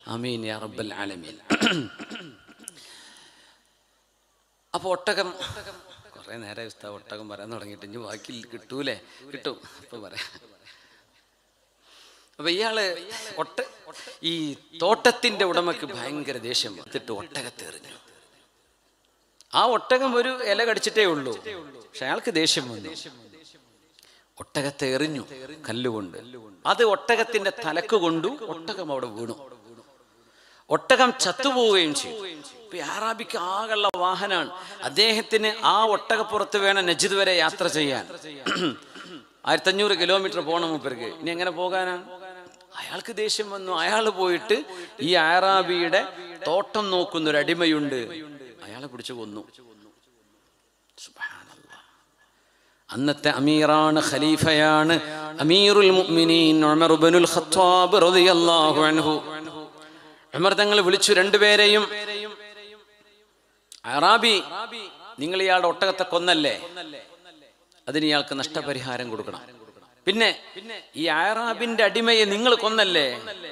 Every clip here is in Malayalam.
അമീൻ യാ റബ്ബൽ ആലമീൻ അപ്പോൾ ഒട്ടകം കുറേ നേരം ഉസ്താവ് ഒട്ടകം പറയാൻ തുടങ്ങിയിട്ട് ഇനി ബാക്കി കിട്ടൂലേ കിട്ടും ഇപ്പം പറയാം അപ്പൊ ഇയാള് ഒട്ട ഈ തോട്ടത്തിന്റെ ഉടമക്ക് ഭയങ്കര ദേഷ്യം വന്നിട്ട് ഒട്ടകത്തെ എറിഞ്ഞു ആ ഒട്ടകം ഒരു ഇല കടിച്ചിട്ടേ ഉള്ളൂ പക്ഷെ അയാൾക്ക് ദേഷ്യം വന്നു ഒട്ടകത്തെ എറിഞ്ഞു കല്ലുകൊണ്ട് അത് ഒട്ടകത്തിന്റെ തലക്ക് കൊണ്ടു ഒട്ടകം അവിടെ വീണു ഒട്ടകം ചത്തുപോവുകയും ചെയ്തു ഇപ്പൊ ഈ ആറാബിക്ക് ആകെയുള്ള വാഹനാണ് അദ്ദേഹത്തിന് ആ ഒട്ടകപ്പുറത്ത് വേണം നജിദ് വരെ യാത്ര ചെയ്യാൻ ആയിരത്തഞ്ഞൂറ് കിലോമീറ്റർ പോകണം മൂപ്പർക്ക് ഇനി എങ്ങനെ പോകാനാണ് അയാൾക്ക് ദേഷ്യം വന്നു അയാൾ പോയിട്ട് ഈ ആറാബിയുടെ തോട്ടം നോക്കുന്ന ഒരു അടിമയുണ്ട് അയാളെ പിടിച്ചു കൊന്നു സുബ്ഹാനല്ലാഹ്. അന്നത്തെ അമീറാണ് ഖലീഫയാണ് അമീറുൽ മുഅ്മിനീൻ ഉമർ ഇബ്നുൽ ഖത്താബ് റളിയല്ലാഹു അൻഹു ഉമർ തങ്ങൾ വിളിച്ചു രണ്ടുപേരെയും അറാബി നിങ്ങൾ ഇയാളുടെ ഒട്ടകത്തെ കൊന്നല്ലേ അതിന് ഇയാൾക്ക് നഷ്ടപരിഹാരം കൊടുക്കണം പിന്നെ ഈ അറാബിന്റെ അടിമയെ നിങ്ങൾ കൊന്നല്ലേ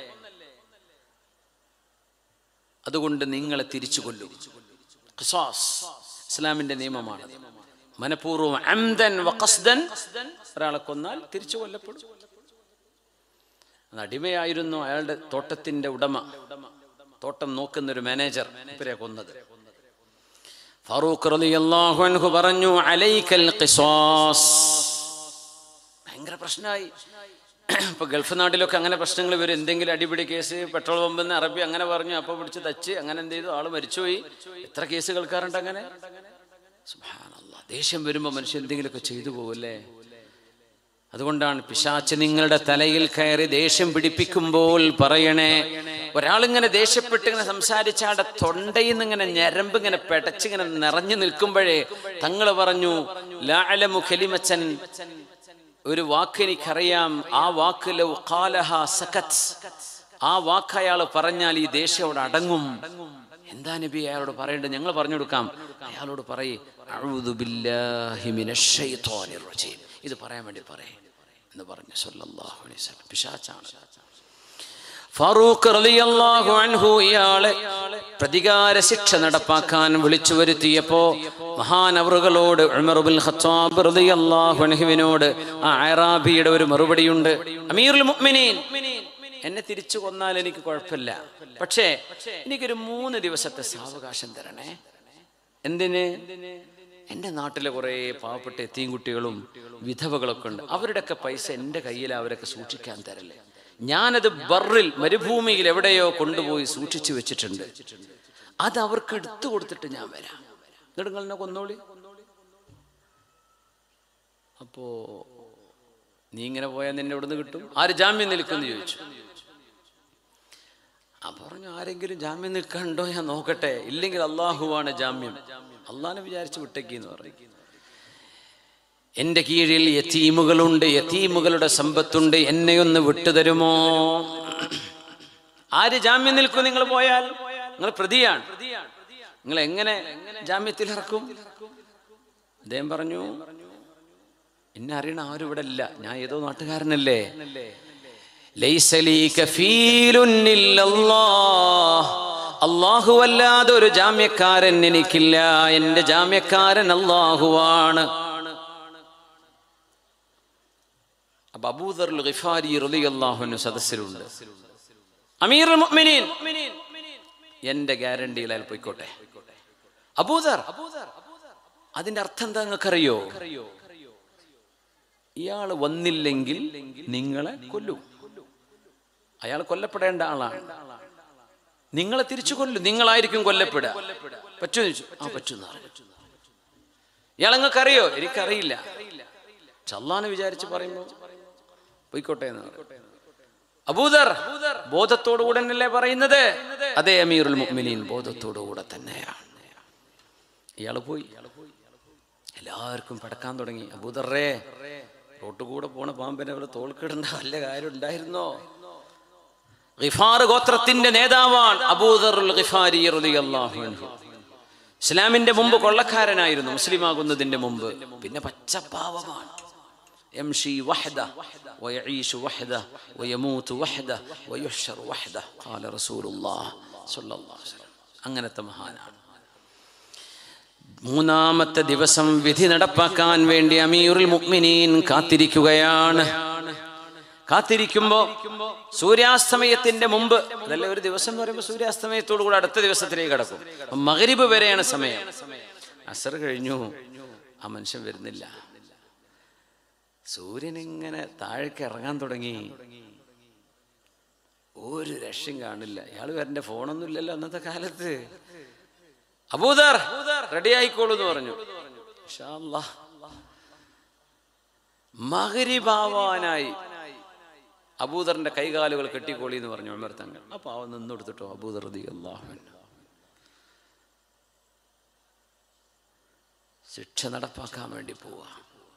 അതുകൊണ്ട് നിങ്ങളെ തിരിച്ചു കൊല്ലും ഖിസാസ് ഇസ്ലാമിന്റെ നിയമമാണ് മനഃപൂർവ്വം അംദൻ വഖസ്ദൻ ഒരാളെ കൊന്നാൽ തിരിച്ചു കൊല്ലപ്പെടും അത് അടിമയായിരുന്നു അയാളുടെ തോട്ടത്തിന്റെ ഉടമ തോട്ടം നോക്കുന്ന ഒരു മാനേജർ ഇവരെ കൊന്നത് ഫാറൂഖ് റളിയല്ലാഹു അൻഹു പറഞ്ഞു അലൈക്കൽ ഖിസാസ് ഭയങ്കര പ്രശ്നമായി ഇപ്പൊ ഗൾഫ് നാട്ടിലൊക്കെ അങ്ങനെ പ്രശ്നങ്ങൾ വരും എന്തെങ്കിലും അടിപിടി കേസ് പെട്രോൾ പമ്പെന്ന് അറബി അങ്ങനെ പറഞ്ഞു അപ്പൊ പിടിച്ച് തച്ച് അങ്ങനെ എന്ത് ചെയ്തു ആള് മരിച്ചുപോയി എത്ര കേസ് കേൾക്കാറുണ്ട് അങ്ങനെ സുബ്ഹാനല്ലാഹ്. ദേഷ്യം വരുമ്പോ മനുഷ്യൻ എന്തെങ്കിലുമൊക്കെ ചെയ്തു പോവല്ലേ അതുകൊണ്ടാണ് പിശാച്ച് നിങ്ങളുടെ തലയിൽ കയറി ദേഷ്യം പിടിപ്പിക്കുമ്പോൾ പറയണേ ഒരാളിങ്ങനെ ദേഷ്യപ്പെട്ട് ഇങ്ങനെ സംസാരിച്ചാടെ തൊണ്ടയിൽ നിന്ന് ഇങ്ങനെ ഞരമ്പ് ഇങ്ങനെ പെടച്ചിങ്ങനെ നിറഞ്ഞു നിൽക്കുമ്പോഴേ തങ്ങൾ പറഞ്ഞു ലാലമു ഖലിമച്ചൻ ഒരു വാക്ക് എനിക്കറിയാം ആ വാക്ക് ലൗ ഖാലഹ സകത്ത് ആ വാക്ക് അയാൾ പറഞ്ഞാൽ ഈ ദേഷ്യം അവിടെ അടങ്ങും എന്താ നബി അയാളോട് പറയേണ്ടത് ഞങ്ങൾ പറഞ്ഞു കൊടുക്കാം അയാളോട് പറയേ അഊദു ബില്ലാഹി മിനശ് ശൈത്വാനിർ റജീം ഇത് പറയാൻ വേണ്ടി പറയേ എന്ന് പറഞ്ഞു സല്ലല്ലാഹു അലൈഹി വസല്ലം പിശാചാണ് ഫാറൂഖ് റളിയല്ലാഹു അൻഹു ഇയാളെ പ്രതികാര ശിക്ഷ നടപ്പാക്കാൻ വിളിച്ചു വരുത്തിയപ്പോ മഹാനവറുകളോട് ഉമർ ബിൻ ഖത്താബ് റളിയല്ലാഹു അൻഹുവിനോട് ആ അറാബിയുടെ ഒരു മറുപടിയുണ്ട് അമീറുൽ മുഅ്മിനീൻ എന്നെ തിരിച്ചു കൊന്നാൽ എനിക്ക് കുഴപ്പമില്ല പക്ഷേ എനിക്കൊരു മൂന്ന് ദിവസത്തെ സാവകാശം തരണേ എന്തിന് എൻ്റെ നാട്ടിലെ കുറേ പാവപ്പെട്ട എത്തിയും കുട്ടികളും വിധവകളൊക്കെ ഉണ്ട് അവരുടെയൊക്കെ പൈസ എൻ്റെ കയ്യിൽ അവരൊക്കെ സൂക്ഷിക്കാൻ തരല്ലേ ഞാനത് ബറിൽ മരുഭൂമിയിൽ എവിടെയോ കൊണ്ടുപോയി സൂക്ഷിച്ചു വെച്ചിട്ടുണ്ട് അത് അവർക്ക് എടുത്തു കൊടുത്തിട്ട് ഞാൻ വരാം എന്നിട്ട് നിങ്ങൾ എന്നെ കൊന്നോളി അപ്പോ നീ ഇങ്ങനെ പോയാൽ നിന്നെ ഇവിടുന്ന് കിട്ടും ആര് ജാമ്യം നിൽക്കുമെന്ന് ചോദിച്ചു ആ പറഞ്ഞു ആരെങ്കിലും ജാമ്യം നിൽക്കണ്ടോ ഞാൻ നോക്കട്ടെ ഇല്ലെങ്കിൽ അള്ളാഹുവാണ് ജാമ്യം അള്ളാഹിനെ വിചാരിച്ച് വിട്ടേക്ക് എന്ന് പറയും എന്റെ കീഴിൽ യത്തീമുകളുണ്ട് യത്തീമുകളുടെ സമ്പത്തുണ്ട് എന്നെ ഒന്ന് വിട്ടുതരുമോ ആര് ജാമ്യം നിൽക്കും നിങ്ങൾ പോയാൽ നിങ്ങൾ പ്രതിയാണ് നിങ്ങൾ എങ്ങനെ ജാമ്യത്തിൽ ഇറക്കും അദ്ദേഹം പറഞ്ഞു എന്നെ അറിയണ ആരും ഇവിടെ ഇല്ല ഞാൻ ഏതോ നാട്ടുകാരനല്ലേ ലൈസലീ കഫീലുൻ ഇല്ലല്ലാഹ്. അല്ലാഹുവല്ലാതെ ഒരു ജാമ്യക്കാരൻ എനിക്കില്ല എന്റെ ജാമ്യക്കാരൻ അള്ളാഹുവാണ് അപ്പൊ അബൂദർ ഗിഫാരി റളിയല്ലാഹുവിന് സദസ്സിലുണ്ട് അമീർ മുഅ്മിനീൻ എന്റെ ഗ്യാരണ്ടിയിൽ അയാൾ പോയിക്കോട്ടെ അബൂദർ അതിന്റെ അർത്ഥം എന്താ നിങ്ങൾക്കറിയോ ഇയാൾ വന്നില്ലെങ്കിൽ നിങ്ങളെ കൊല്ലും അയാൾ കൊല്ലപ്പെടേണ്ട ആളാണ് നിങ്ങളെ തിരിച്ചു കൊല്ലും നിങ്ങളായിരിക്കും കൊല്ലപ്പെടുക പറ്റൂ ആ പറ്റുന്ന ഇയാൾ നിങ്ങൾക്കറിയോ എനിക്കറിയില്ല ചല്ലാന്ന് വിചാരിച്ച് പറയുമ്പോ പോയിക്കോട്ടെ എന്ന് പറയും. അബൂദർ ബോധത്തോടു കൂടെ തന്നെയല്ലേ പറയുന്നത് അതേ അമീറുൽ മുഅ്മിനീൻ ബോധത്തോടു കൂടെ തന്നെയാണ് ഇയാൾ പോയി എല്ലാവർക്കും പടക്കാൻ തുടങ്ങി അബൂദറേ റോട്ട് കൂടെ പോണ പാമ്പിനെ അവിടെ തോൾക്കിടേണ്ട വല്ല കാര്യം ഉണ്ടായിരുന്നോ ഗിഫാർ ഗോത്രത്തിന്റെ നേതാവാണ് അബൂദറുൽ ഗിഫാരി റളിയല്ലാഹു അൻഹു ഇസ്ലാമിന്റെ മുമ്പ് കൊള്ളക്കാരനായിരുന്നു മുസ്ലിമാകുന്നതിന്റെ മുമ്പ് പിന്നെ പച്ചപ്പാവമാണ് يمشي وحده ويعيش وحده ويموت وحده ويحشر وحده قال رسول الله صلى الله عليه وسلم അങ്ങനത്തെ മഹാനാണ് മൂന്നാമത്തെ ദിവസം വിധി നടപ്പാക്കാൻ വേണ്ടി അമീറുൽ മുഅ്മിനീൻ കാത്തിരിക്കുകയാണ് കാത്തിരിക്കുമ്പോ സൂര്യാസ്തമയത്തിന്റെ മുമ്പ് അതല്ല ഒരു ദിവസം എന്ന് പറയുമ്പോൾ സൂര്യാസ്തമയത്തോടു കൂടെ അടുത്ത ദിവസത്തിലേക്ക് കടക്കും മകരിബ് വരെയാണ് സമയം അസർ കഴിഞ്ഞു ആ മനുഷ്യൻ വരുന്നില്ല സൂര്യൻ ഇങ്ങനെ താഴേക്ക് ഇറങ്ങാൻ തുടങ്ങി ഒരു രക്ഷയും കാണില്ല ഇയാൾ വരന്റെ ഫോണൊന്നും ഇല്ലല്ലോ അന്നത്തെ കാലത്ത് അബൂദർ റെഡി ആയിക്കോളൂ എന്ന് പറഞ്ഞു ഇൻഷാ അല്ലാ. മകരിഭാവാനായി അബൂദറിന്റെ കൈകാലുകൾ കെട്ടിക്കോളി എന്ന് പറഞ്ഞു ഉമർ തങ്ങൾ അപ്പൊ അവൻ നിന്നെടുത്തിട്ടോ അബൂദർ റതി അള്ളാഹു ശിക്ഷ നടപ്പാക്കാൻ വേണ്ടി പോവാ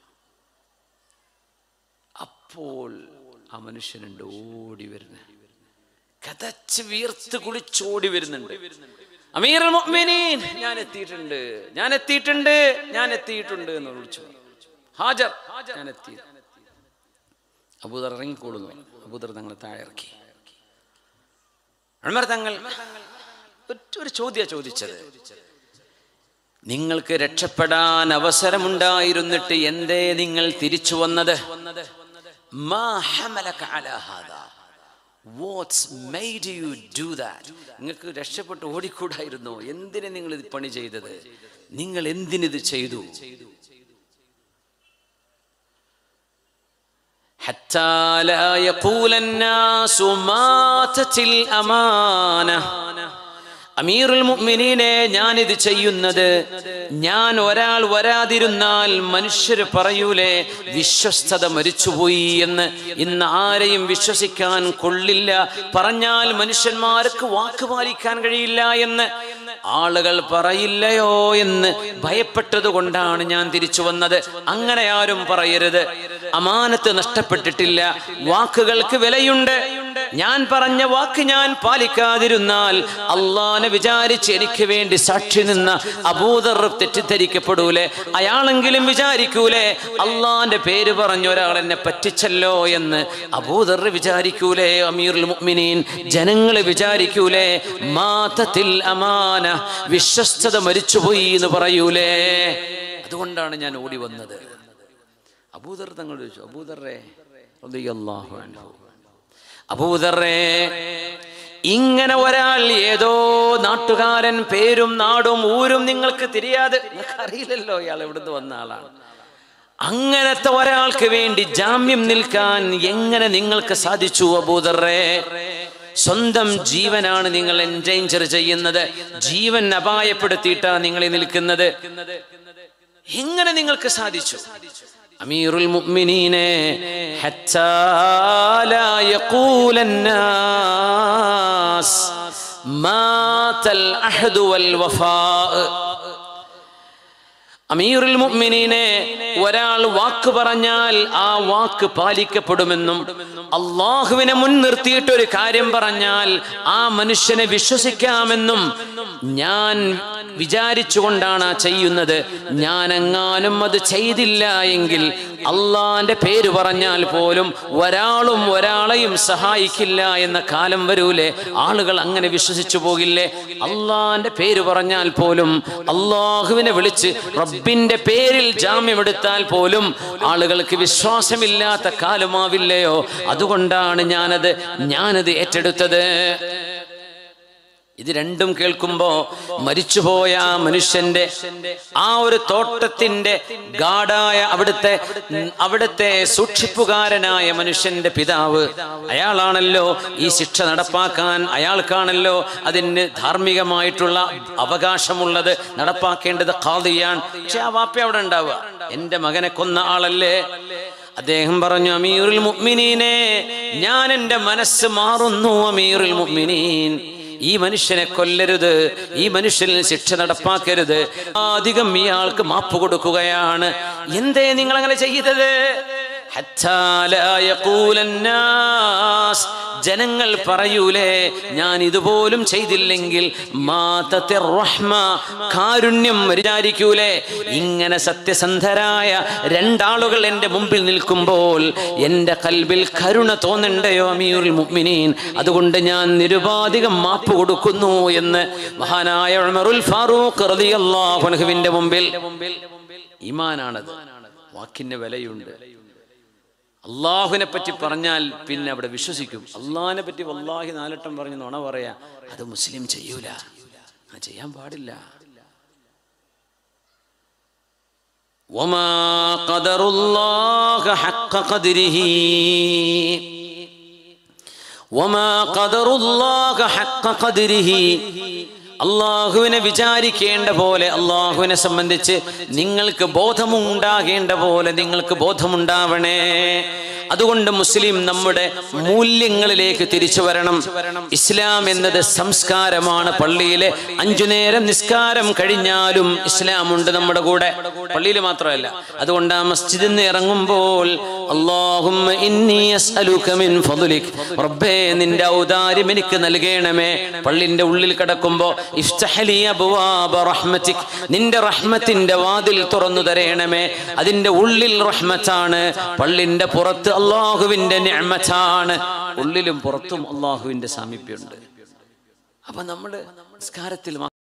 അപ്പോൾ ആ മനുഷ്യനുണ്ട് ഓടി വരുന്നത് കതച്ച് വീർത്ത് കുളിച്ചോടി വരുന്നുണ്ട് അമീർ മുഅ്മിനീൻ ഞാൻ എത്തിയിട്ടുണ്ട് ഞാൻ എത്തിയിട്ടുണ്ട് ഞാൻ എത്തിയിട്ടുണ്ട് എന്ന് വിളിച്ചു ഹാജർ ഞാൻ എത്തി അബൂദർ ഇറങ്ങിക്കോളുന്നു അബൂദർ തങ്ങളെ താഴെ ഇറക്കി ഉമർ തങ്ങൾ ഒറ്റ ഒരു ചോദ്യ ചോദിച്ചത് നിങ്ങൾക്ക് രക്ഷപ്പെടാൻ അവസരമുണ്ടായിരുന്നിട്ട് എന്തേ നിങ്ങൾ തിരിച്ചു വന്നത് മാ ഹമലക അലാ ഹാദാ? What's made you do that? നിങ്ങൾക്ക് രക്ഷപ്പെട്ട് ഓടിക്കൂടായിരുന്നോ എന്തിനെ നിങ്ങൾ ഇത് പണി ചെയ്തത് നിങ്ങൾ എന്തിനിത് ചെയ്തു حتى لا يقول الناس ماتت الأمانة അമീറുൽ മുഅ്മിനീനെ ഞാനിത് ചെയ്യുന്നത് ഞാൻ ഒരാൾ വരാതിരുന്നാൽ മനുഷ്യർ പറയൂലേ വിശ്വസ്തത മരിച്ചുപോയി എന്ന് ഇന്ന് ആരെയും വിശ്വസിക്കാൻ കൊള്ളില്ല പറഞ്ഞാൽ മനുഷ്യന്മാർക്ക് വാക്ക് പാലിക്കാൻ കഴിയില്ല എന്ന് ആളുകൾ പറയില്ലയോ എന്ന് ഭയപ്പെട്ടത് കൊണ്ടാണ് ഞാൻ തിരിച്ചു വന്നത് അങ്ങനെ ആരും പറയരുത് അമാനത്ത് നഷ്ടപ്പെട്ടിട്ടില്ല വാക്കുകൾക്ക് വിലയുണ്ട് ഞാൻ പറഞ്ഞ വാക്ക് ഞാൻ പാലിക്കാതിരുന്നാൽ അള്ളാനെ വിചാരിച്ച് എനിക്ക് വേണ്ടി സാക്ഷി നിന്ന അബൂദർ തെറ്റിദ്ധരിക്കപ്പെടൂലേ അയാളെങ്കിലും വിചാരിക്കൂലേ അള്ളാന്റെ പേര് പറഞ്ഞ ഒരാൾ എന്നെ പറ്റിച്ചല്ലോ എന്ന് അബൂദർ വിചാരിക്കൂലേ അമീറുൽ മുഅ്മിനീൻ ജനങ്ങൾ വിചാരിക്കൂലേ മാതത്തിൽ അമാന വിശ്വസ്തത മരിച്ചുപോയി എന്ന് പറയൂലേ അതുകൊണ്ടാണ് ഞാൻ ഓടി വന്നത് അബൂദർ തങ്ങൾ ചോദിച്ചു അബൂദറേ റളിയല്ലാഹു അൻഹു അബൂദറേ ഇങ്ങനെ ഒരാൾ ഏതോ നാട്ടുകാരൻ പേരും നാടും ഊരും നിങ്ങൾക്ക് തിരിയാതെ നിങ്ങൾക്ക് അറിയില്ലല്ലോ ഇയാൾ എവിടുന്ന് വന്ന ആളാണ് അങ്ങനത്തെ ഒരാൾക്ക് വേണ്ടി ജാമ്യം നിൽക്കാൻ എങ്ങനെ നിങ്ങൾക്ക് സാധിച്ചു അബൂദറേ സ്വന്തം ജീവനാണ് നിങ്ങൾ എൻഡേഞ്ചർ ചെയ്യുന്നത് ജീവൻ അപായപ്പെടുത്തിയിട്ടാ നിങ്ങൾ ഈ നിൽക്കുന്നത് എങ്ങനെ നിങ്ങൾക്ക് സാധിച്ചു അമീറുൽ മുഅ്മിനീനെ ഹത്താ ലാ യഖൂലൻ നാസ് മാതൽ അഹദു വൽ വഫാ അമീറുൽ മുഅ്മിനീനെ ഒരാൾ വാക്ക് പറഞ്ഞാൽ ആ വാക്ക് പാലിക്കപ്പെടുമെന്നും അള്ളാഹുവിനെ മുൻനിർത്തിയിട്ട് ഒരു കാര്യം പറഞ്ഞാൽ ആ മനുഷ്യനെ വിശ്വസിക്കാമെന്നും ഞാൻ വിചാരിച്ചുകൊണ്ടാണ് ആ ചെയ്യുന്നത് ഞാൻ എങ്ങാനും അത് ചെയ്തില്ല എങ്കിൽ അള്ളാന്റെ പേര് പറഞ്ഞാൽ പോലും ഒരാളും ഒരാളെയും സഹായിക്കില്ല എന്ന കാലം വരൂലേ ആളുകൾ അങ്ങനെ വിശ്വസിച്ചു പോകില്ലേ അള്ളാന്റെ പേര് പറഞ്ഞാൽ പോലും അള്ളാഹുവിനെ വിളിച്ച് റബ്ബിന്റെ പേരിൽ ജാമ്യമെടുത്താൽ പോലും ആളുകൾക്ക് വിശ്വാസമില്ലാത്ത കാലമാവില്ലയോ അതുകൊണ്ടാണ് ഞാനത് ഞാനത് ഏറ്റെടുത്തത് ഇത് രണ്ടും കേൾക്കുമ്പോ മരിച്ചുപോയ ആ മനുഷ്യന്റെ ആ ഒരു തോട്ടത്തിന്റെ ഗാഡായ അവിടുത്തെ ഉം, അവിടുത്തെ സൂക്ഷിപ്പുകാരനായ മനുഷ്യന്റെ പിതാവ് അയാളാണല്ലോ ഈ ശിക്ഷ നടപ്പാക്കാൻ അയാൾക്കാണല്ലോ അതിന് ധാർമ്മികമായിട്ടുള്ള അവകാശമുള്ളത് നടപ്പാക്കേണ്ടത് ഖാദിയാണ് പക്ഷെ ആ വാപ്പ അവിടെ ഉണ്ടാവുക എന്റെ മകനെ കൊന്ന ആളല്ലേ അദ്ദേഹം പറഞ്ഞു അമീറുൽ മുഅ്മിനീനെ ഞാൻ എൻ്റെ മനസ്സ് മാറുന്നു അമീറുൽ മുഅ്മിനീൻ ഈ മനുഷ്യനെ കൊല്ലരുത് ഈ മനുഷ്യനിൽ ശിക്ഷ നടപ്പാക്കരുത് അധികം ഇയാൾക്ക് മാപ്പ് കൊടുക്കുകയാണ് എന്തേ നിങ്ങൾ അങ്ങനെ ചെയ്തത് ഹത്താ ലാ യഖൂലന്നാസ് ജനങ്ങൾ പറയൂലേ ഞാൻ ഇതുപോലും ചെയ്തില്ലെങ്കിൽ മാതത്തിർ റഹ്മ കാരുണ്യം വിചാരിക്കൂലേ ഇങ്ങനെ സത്യസന്ധരായ രണ്ടാളുകൾ എൻ്റെ മുമ്പിൽ നിൽക്കുമ്പോൾ എൻ്റെ കൽബിൽ കരുണ തോന്നണ്ടയോ അമീറുൽ മുഅ്മിനീൻ അതുകൊണ്ട് ഞാൻ നിരുപാധികം മാപ്പ് കൊടുക്കുന്നു എന്ന് മഹാനായ ഉമറുൽ ഫാറൂഖ് റളിയല്ലാഹു അൻഹുവിന്റെ മുമ്പിൽ ഈമാനാണത് വാക്കിന് വിലയുണ്ട് അള്ളാഹുവിനെ പറ്റി പറഞ്ഞാൽ പിന്നെ അവിടെ വിശ്വസിക്കും അള്ളാഹിനെ പറ്റി വല്ലാഹി നാലട്ടം പറഞ്ഞ് നുണ പറയാ അത് മുസ്ലിം ചെയ്യൂല ആ ചെയ്യാൻ പാടില്ല وما قدر الله حق قدره وما قدر الله حق قدره അള്ളാഹുവിനെ വിചാരിക്കേണ്ട പോലെ അള്ളാഹുവിനെ സംബന്ധിച്ച് നിങ്ങൾക്ക് ബോധമുണ്ടാകേണ്ട പോലെ നിങ്ങൾക്ക് ബോധമുണ്ടാവണേ അതുകൊണ്ട് മുസ്ലിം നമ്മുടെ മൂല്യങ്ങളിലേക്ക് തിരിച്ചു വരണം ഇസ്ലാം എന്നത് സംസ്കാരമാണ് പള്ളിയിലെ അഞ്ചു നേരം നിസ്കാരം കഴിഞ്ഞാലും ഇസ്ലാം ഉണ്ട് നമ്മുടെ കൂടെ പള്ളിയിൽ മാത്രമല്ല അതുകൊണ്ട് ആ മസ്ജിദിൽ നിന്ന് ഇറങ്ങുമ്പോൾ അല്ലാഹുമ്മ ഇന്നി അസ്അലുക മിൻ ഫദ്ലിക് റബ്ബേ നിന്റെ ഔദാര്യം എനിക്ക് നൽകണമേ പള്ളിന്റെ ഉള്ളിൽ കിടക്കുമ്പോ ഇഫ്തഹലി അബ്വാബ റഹ്മതിക് നിന്റെ റഹ്മത്തിന്റെ വാതിൽ തുറന്നു തരയണമേ അതിന്റെ ഉള്ളിൽ റഹ്മത്താണ് പള്ളിന്റെ പുറത്ത് അള്ളാഹുവിന്റെ നിഅമത്താണ് ഉള്ളിലും പുറത്തും അള്ളാഹുവിന്റെ സാമീപ്യമുണ്ട് അപ്പൊ നമ്മള് നിസ്കാരത്തിൽ